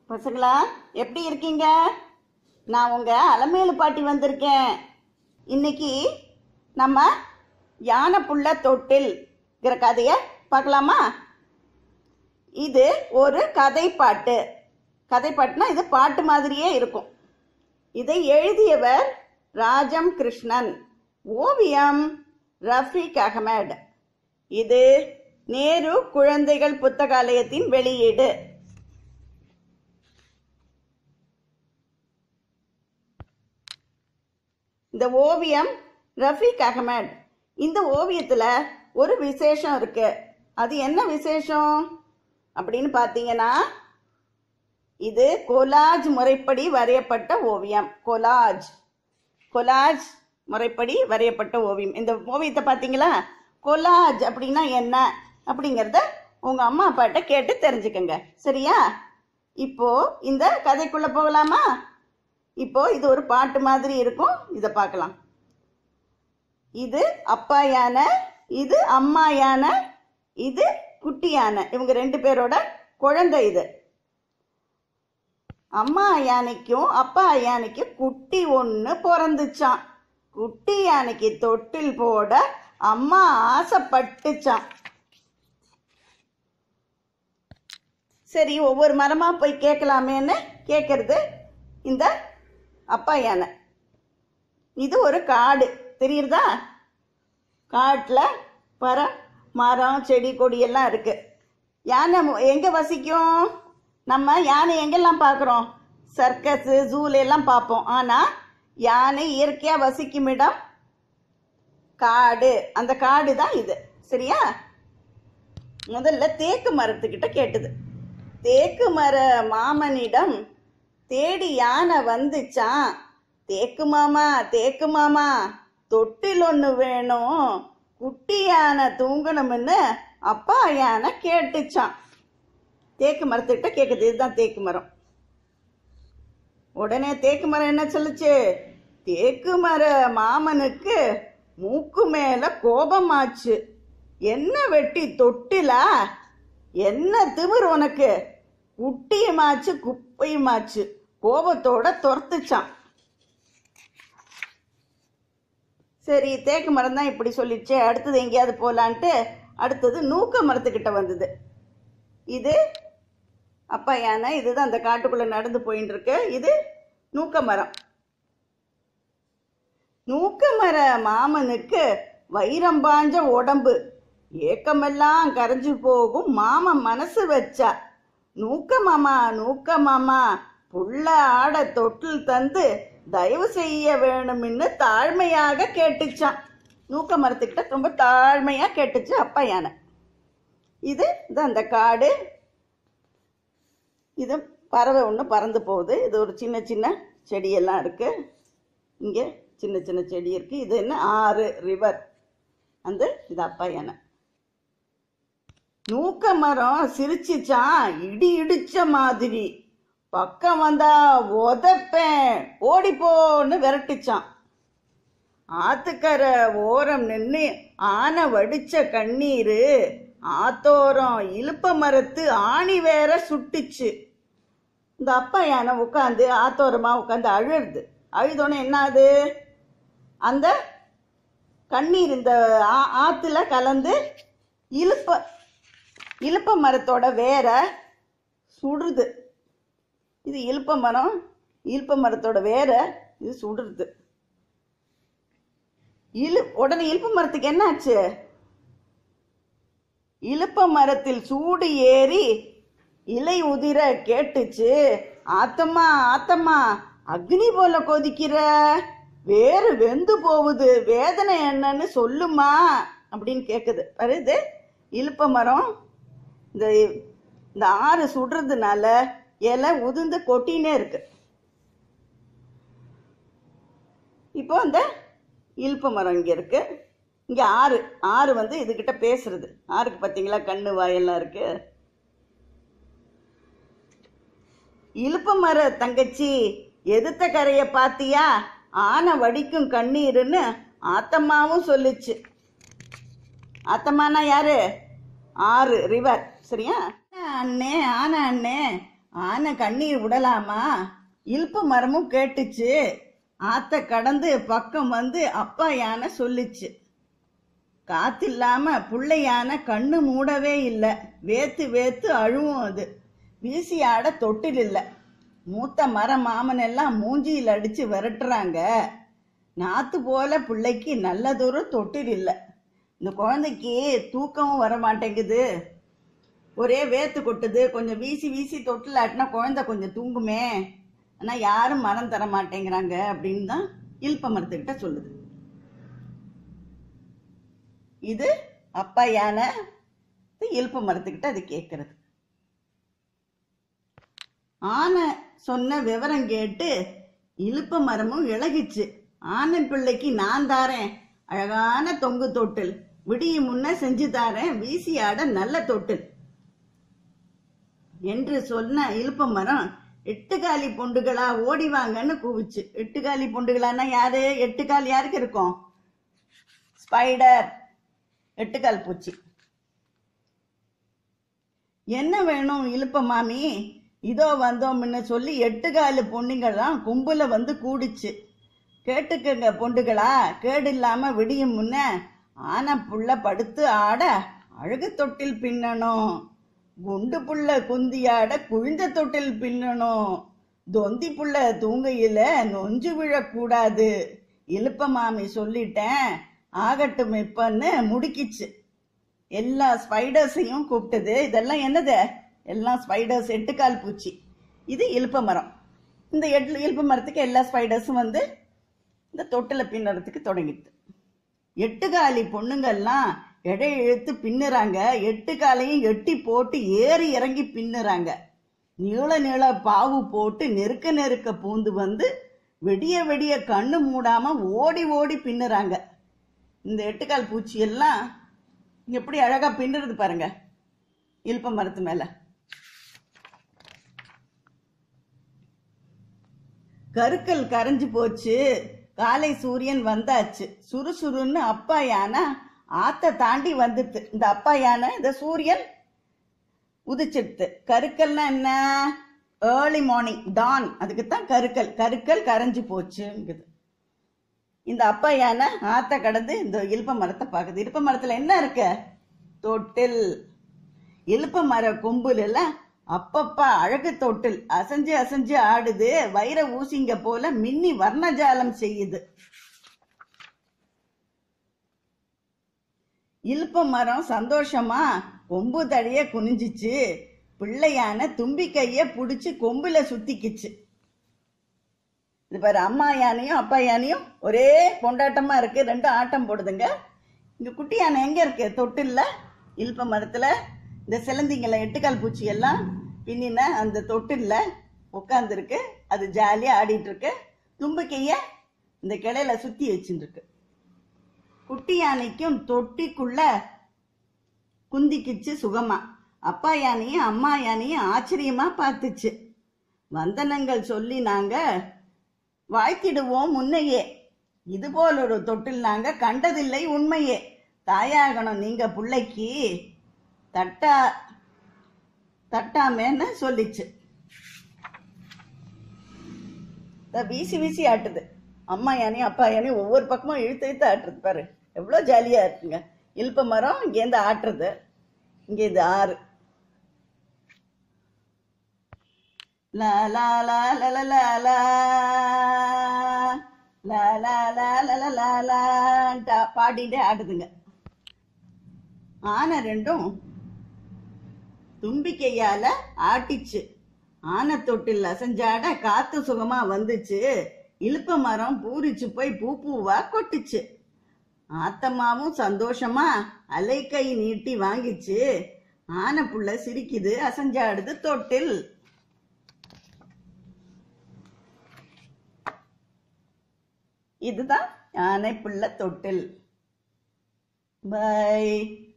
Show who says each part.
Speaker 1: பசங்களா எப்படி இருக்கீங்க நான் உங்க அலமேலு பாட்டி வந்திருக்கேன் இன்னைக்கு நம்ம யானை புள்ள தொட்டில்ங்கிற கதையை பார்க்கலாமா இது ஒரு கதை பாட்டு கதை பாட்டுனா இது பாட்டு மாதிரியே இருக்கும் இதை எழுதியவர் ராஜம் கிருஷ்ணன் ஓவியம் ரஃபீக் அகமட் இது நேரு குழந்தைகள் புத்தகாலயத்தின் வெளியீடு இந்த ஓவியம் ரஃபீக் அகமட் இந்த ஓவியத்துல ஒரு விசேஷம் இருக்கு அது என்ன விசேஷம் அப்படின்னு பார்த்தீங்கன்னா இது கொலாஜ் முறைப்படி வரையப்பட்ட ஓவியம் கொலாஜ் கொலாஜ் முறைப்படி வரையப்பட்ட ஓவியம் இந்த ஓவியத்தை பார்த்தீங்களா கொலாஜ் அப்படின்னா என்ன அப்படிங்கிறத உங்க அம்மா அப்பாட்ட கேட்டு தெரிஞ்சுக்கங்க சரியா இப்போ இந்த கதைக்குள்ள போகலாமா இப்போ இது ஒரு பாட்டு மாதிரி இருக்கும் இதை பார்க்கலாம் இது அப்பா யானை இது அம்மா யானை இது குட்டி யானை இவங்க ரெண்டு பேரோட குழந்தை இது அம்மா யானைக்கும் அப்பா யானைக்கும் குட்டி ஒன்று பிறந்துச்சான் குட்டி யானைக்கு தொட்டில் போட அம்மா ஆசைப்பட்டுச்சான் சரி ஒவ்வொரு மரமா போய் கேட்கலாமேன்னு கேட்கறது இந்த அப்பா யானை இது ஒரு காடு தெரியுறதா காட்டில் பர மரம் செடி கொடி எல்லாம் இருக்கு யானை மு- எங்க வசிக்கும் நம்ம யானை எங்கெல்லாம் பார்க்குறோம் சர்க்கஸு ஜூல எல்லாம் பார்ப்போம் ஆனா யானை இயற்கையா வசிக்கும் இடம் காடு அந்த காடு தான் இது சரியா முதல்ல தேக்கு மரத்துக்கிட்ட கேட்டது தேக்கு மர மாமனிடம் தேடி யானை வந்துச்சான் தேக்கு மாமா தேக்கு மாமா தொட்டில் ஒன்று வேணும் குட்டி யானை தூங்கணும்னு அப்பா யானை கேட்டுச்சான் தேக்கு மரத்துக்கிட்ட கேட்குது இதுதான் தேக்கு மரம் உடனே தேக்கு மரம் என்ன சொல்லுச்சு தேக்கு மர மாமனுக்கு மூக்கு மேல கோபமாச்சு என்ன வெட்டி தொட்டிலா என்ன திமிர் உனக்கு குட்டியுமாச்சு குப்பையுமாச்சு கோபத்தோட துரத்துச்சான் சரி தேக்கு மரம் தான் இப்படி சொல்லிடுச்சே அடுத்தது எங்கேயாவது போலான்ட்டு அடுத்தது நூக்க மரத்துக்கிட்ட வந்தது இது அப்பா யானை இதுதான் அந்த காட்டுக்குள்ள நடந்து போயின்னு இருக்கு இது நூக்க மரம் நூக்க மர மாமனுக்கு வைரம் பாஞ்ச உடம்பு ஏக்கமெல்லாம் கரைஞ்சு போகும் மாமன் மனசு வச்சா நூக்க மாமா நூக்க மாமா புள்ள ஆட தொட்டில் தந்து தயவு செய்ய வேணும்னு தாழ்மையாக கேட்டுச்சான் நூக்க மரத்துக்கிட்ட ரொம்ப தாழ்மையா கேட்டுச்சு அப்பா யானை இது இது அந்த காடு இது பறவை ஒன்று பறந்து போகுது இது ஒரு சின்ன சின்ன செடியெல்லாம் இருக்கு இங்கே சின்ன சின்ன செடி இருக்கு இது என்ன ஆறு ரிவர் அந்த இது அப்பா யானை நூக்க மரம் சிரிச்சுச்சான் இடி இடிச்ச மாதிரி பக்கம் வந்தா உதப்பேன் ஓடிப்போன்னு விரட்டுச்சான் ஆத்துக்கரை ஓரம் நின்று ஆனை வடிச்ச கண்ணீரு ஆத்தோரம் இலுப்ப மரத்து ஆணி வேற சுட்டுச்சு இந்த அப்பா யானை உட்காந்து ஆத்தோரமா உட்காந்து அழுறது அழுதோன்னே என்னாது அந்த கண்ணீர் இந்த ஆ- ஆத்துல கலந்து இலுப்ப இலுப்ப மரத்தோட வேற சுடுது இது இலுப்ப மரம் இலுப்ப மரத்தோட வேற இது சுடுறது இழு உடனே இலுப்ப மரத்துக்கு என்னாச்சு இலுப்ப மரத்தில் சூடு ஏறி இலை உதிர கேட்டுச்சு ஆத்தம்மா ஆத்தம்மா அக்னி போல கொதிக்கிற வேறு வெந்து போகுது வேதனை என்னன்னு சொல்லுமா அப்படின்னு கேக்குது வருது இலுப்ப மரம் இந்த இந்த ஆறு சுடுறதுனால இலை உதிர்ந்து கொட்டினே இருக்கு இப்போ அந்த இலுப்ப மரம் இங்க இருக்கு இங்க ஆறு ஆறு வந்து இதுகிட்ட பேசுறது ஆறுக்கு பாத்தீங்களா கண்ணு வாயெல்லாம் இருக்கு இலுப்ப மர தங்கச்சி எதிர்த்த கரைய பாத்தியா ஆனை வடிக்கும் கண்ணீருன்னு ஆத்தம்மாவும் சொல்லுச்சு ஆத்தம்மானா யாரு ஆறு ரிவர் சரியா அண்ணே ஆனா அண்ணே ஆனை கண்ணீர் விடலாமா இல்ப மரமும் கேட்டுச்சு ஆத்த கடந்து பக்கம் வந்து அப்பா யானை சொல்லுச்சு காத்தில்லாம புள்ளை யானை கண்ணு மூடவே இல்லை வேத்து வேத்து அழுவும் அது வீசி ஆட தொட்டில் இல்லை மூத்த மர மாமன் எல்லாம் மூஞ்சியில் அடிச்சு விரட்டுறாங்க நாத்து போல பிள்ளைக்கு நல்லதொரு தொட்டில் இல்லை இந்த குழந்தைக்கு தூக்கமும் வர மாட்டேங்குது ஒரே வேத்து கொட்டுது கொஞ்சம் வீசி வீசி தொட்டில் ஆட்டினா குழந்தை கொஞ்சம் தூங்குமே ஆனா யாரும் மரம் தர மாட்டேங்கிறாங்க அப்படின்னு தான் இல்ப மரத்துக்கிட்ட சொல்லுது இது அப்பா யானை இது இல்ப மரத்துக்கிட்ட அது கேட்கறது ஆனை சொன்ன விவரம் கேட்டு இழுப்ப மரமும் இழகிச்சு ஆனை பிள்ளைக்கு நான் தாரேன் அழகான தொங்கு தொட்டில் விடியும் முன்ன செஞ்சு தாரேன் வீசி ஆட நல்ல தொட்டில் என்று சொன்ன இழுப்ப மரம் எட்டுக்காலி பொண்டுகளா ஓடி வாங்கன்னு கூவிச்சு எட்டுக்காலி பொண்டுகளான்னா யாரு எட்டுக்கால் யாருக்கு இருக்கும் ஸ்பைடர் எட்டுக்கால் பூச்சி என்ன வேணும் இழுப்ப மாமி இதோ வந்தோம்னு சொல்லி எட்டுக்காலு பொண்ணுங்கள்லாம் கும்பல வந்து கூடிச்சு கேட்டுக்கங்க பொண்டுகளா கேடு இல்லாம விடியும் முன்ன ஆன புள்ள படுத்து ஆட அழகு தொட்டில் பின்னணும் குண்டு புள்ள குந்தியாட குழிந்த தொட்டில் பின்னணும் தொந்தி புள்ள தூங்கையில நொஞ்சு விழக்கூடாது இழுப்ப மாமி சொல்லிட்டேன் ஆகட்டும் இப்பன்னு முடிக்கிச்சு எல்லா ஸ்பைடர்ஸையும் கூப்பிட்டது இதெல்லாம் என்னது எல்லாம் ஸ்பைடர்ஸ் எட்டுக்கால் பூச்சி இது இழுப்ப மரம் இந்த எட்டு இழுப்ப மரத்துக்கு எல்லா ஸ்பைடர்ஸும் வந்து இந்த தொட்டில பின்னுறதுக்கு தொடங்கிடுது எட்டுக்காலி பொண்ணுங்கெல்லாம் எடை இழுத்து பின்னுறாங்க எட்டு காலையும் எட்டி போட்டு ஏறி இறங்கி பின்னுறாங்க நீள நீள பாவு போட்டு நெருக்க நெருக்க பூந்து வந்து வெடிய வெடிய கண்ணு மூடாம ஓடி ஓடி பின்னுறாங்க இந்த எட்டுக்கால் பூச்சி எல்லாம் எப்படி அழகா பின்னுறது பாருங்க இல்ப மரத்து மேல கருக்கல் கரைஞ்சு போச்சு காலை சூரியன் வந்தாச்சு சுறுசுறுன்னு அப்பா யானை ஆத்த தாண்டி வந்துட்டு இந்த அப்பா யானை இந்த சூரியன் உதிச்சிடுத்து கருக்கல்னா என்ன ஏர்லி மார்னிங் டான் அதுக்கு தான் கருக்கல் கருக்கல் கரைஞ்சு போச்சுங்குது இந்த அப்பா யானை ஆத்த கடந்து இந்த இலுப்ப மரத்தை பார்க்குது இலுப்ப மரத்துல என்ன இருக்கு தொட்டில் இலுப்ப மர கொம்புல எல்லாம் அப்பப்பா அழகு தொட்டில் அசைஞ்சு அசைஞ்சு ஆடுது வைர ஊசிங்க போல மின்னி வர்ணஜாலம் செய்யுது இலுப்ப மரம் சந்தோஷமா கொம்பு தடிய குனிஞ்சிச்சு பிள்ளையான தும்பி கைய புடிச்சு கொம்புல சுத்திக்கிச்சு இது பாரு அம்மா யானையும் அப்பா யானையும் ஒரே கொண்டாட்டமா இருக்கு ரெண்டும் ஆட்டம் போடுதுங்க இங்க குட்டி யானை எங்க இருக்கு தொட்டில்ல இல்ப மரத்துல இந்த சிலந்திங்களை எட்டுக்கால் பூச்சி எல்லாம் பின்னின அந்த தொட்டில்ல உட்காந்துருக்கு அது ஜாலியா ஆடிட்டு இருக்கு தும்பிக்கைய இந்த கிளையில சுத்தி வச்சுட்டு இருக்கு குட்டி யானைக்கும் தொட்டிக்குள்ள குந்திக்கிச்சு சுகமா அப்பா யானையும் அம்மா யானையும் ஆச்சரியமா பார்த்துச்சு வந்தனங்கள் சொல்லி நாங்க வாழ்த்திடுவோம் முன்னையே இதுபோல் ஒரு தொட்டில் நாங்க கண்டதில்லை உண்மையே தாயாகணும் நீங்க பிள்ளைக்கு தட்டா தட்டாமேன்னு சொல்லிச்சு இத வீசி வீசி ஆட்டுது அம்மா யானையும் அப்பா யானையும் ஒவ்வொரு பக்கமும் இழுத்து இழுத்து ஆட்டுறது பாரு எவ்வளோ ஜாலியா இருக்குங்க இல்ப மரம் இங்கேருந்து ஆட்டுறது இங்கே இது ஆறு லா லா லா லா லா லா லா லா லா லா லா லா லா லான்ட்டு பாடிட்டே ஆடுதுங்க ஆனை ரெண்டும் தும்பிக்கையால ஆட்டிச்சு ஆனை தொட்டில் அசைஞ்சாட காத்து சுகமா வந்துச்சு இழுப்ப மரம் பூரிச்சு போய் பூ பூவா கொட்டுச்சு ஆத்தம்மாவும் சந்தோஷமா அலைக்கை நீட்டி வாங்கிச்சு ஆனை புள்ள சிரிக்குது அசைஞ்சாடுது தொட்டில் இதுதான் யானை புள்ள தொட்டில் பை